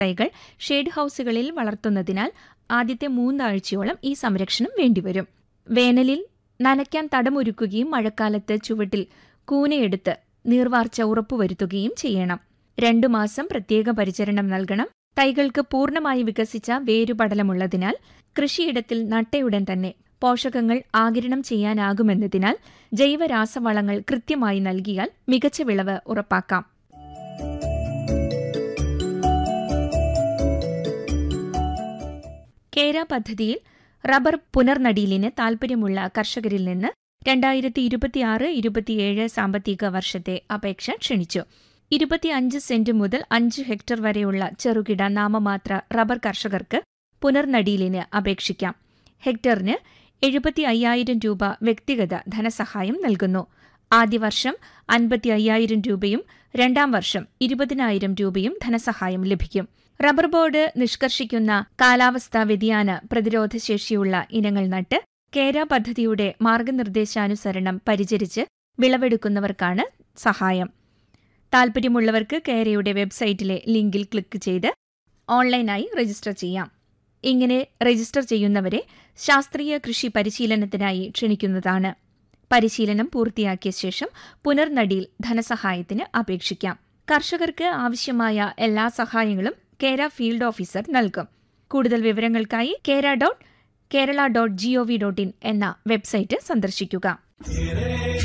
തൈകൾ ഷെയ്ഡ് ഹൌസുകളിൽ വളർത്തുന്നതിനാൽ ആദ്യത്തെ മൂന്നാഴ്ചയോളം ഈ സംരക്ഷണം വേണ്ടിവരും വേനലിൽ നനയ്ക്കാൻ തടമൊരുക്കുകയും മഴക്കാലത്ത് ചുവട്ടിൽ കൂനയെടുത്ത് നീർവാർച്ച ഉറപ്പുവരുത്തുകയും ചെയ്യണം രണ്ടു മാസം പ്രത്യേക പരിചരണം നൽകണം തൈകൾക്ക് പൂർണ്ണമായി വികസിച്ച വേരുപടലമുള്ളതിനാൽ കൃഷിയിടത്തിൽ നട്ടയുടൻ തന്നെ പോഷകങ്ങൾ ആകിരണം ചെയ്യാനാകുമെന്നതിനാൽ ജൈവരാസവളങ്ങൾ കൃത്യമായി നൽകിയാൽ മികച്ച വിളവ് ഉറപ്പാക്കാം കേര പദ്ധതിയിൽ റബ്ബർ പുനർനടീലിന് താൽപര്യമുള്ള കർഷകരിൽ നിന്ന് രണ്ടായിരത്തി ഇരുപത്തിയാറ് ഇരുപത്തിയേഴ് സാമ്പത്തിക വർഷത്തെ അപേക്ഷ ക്ഷണിച്ചു ഇരുപത്തിയഞ്ച് സെന്റ് മുതൽ അഞ്ച് ഹെക്ടർ വരെയുള്ള ചെറുകിട നാമമാത്ര റബ്ബർ കർഷകർക്ക് പുനർനടീലിന് അപേക്ഷിക്കാം ഹെക്ടറിന് എഴുപത്തി അയ്യായിരം രൂപ വ്യക്തിഗത ധനസഹായം നൽകുന്നു ആദ്യ വർഷം അൻപത്തി അയ്യായിരം രൂപയും രണ്ടാം വർഷം ഇരുപതിനായിരം രൂപയും ധനസഹായം ലഭിക്കും റബ്ബർ ബോർഡ് നിഷ്കർഷിക്കുന്ന കാലാവസ്ഥാ വ്യതിയാന പ്രതിരോധശേഷിയുള്ള ഇനങ്ങൾ നട്ട് കേര പദ്ധതിയുടെ മാർഗനിർദ്ദേശാനുസരണം പരിചരിച്ച് വിളവെടുക്കുന്നവർക്കാണ് സഹായം താൽപ്പര്യമുള്ളവർക്ക് കേരയുടെ വെബ്സൈറ്റിലെ ലിങ്കിൽ ക്ലിക്ക് ചെയ്ത് ഓൺലൈനായി രജിസ്റ്റർ ചെയ്യാം ഇങ്ങനെ രജിസ്റ്റർ ചെയ്യുന്നവരെ ശാസ്ത്രീയ കൃഷി പരിശീലനത്തിനായി ക്ഷണിക്കുന്നതാണ് പരിശീലനം പൂർത്തിയാക്കിയ ശേഷം പുനർനടിയിൽ ധനസഹായത്തിന് അപേക്ഷിക്കാം കർഷകർക്ക് ആവശ്യമായ എല്ലാ സഹായങ്ങളും കേര ഫീൽഡ് ഓഫീസർ നൽകും കൂടുതൽ വിവരങ്ങൾക്കായി Kera dot Kerala dot gov dot in എന്ന വെബ്സൈറ്റ് സന്ദർശിക്കുക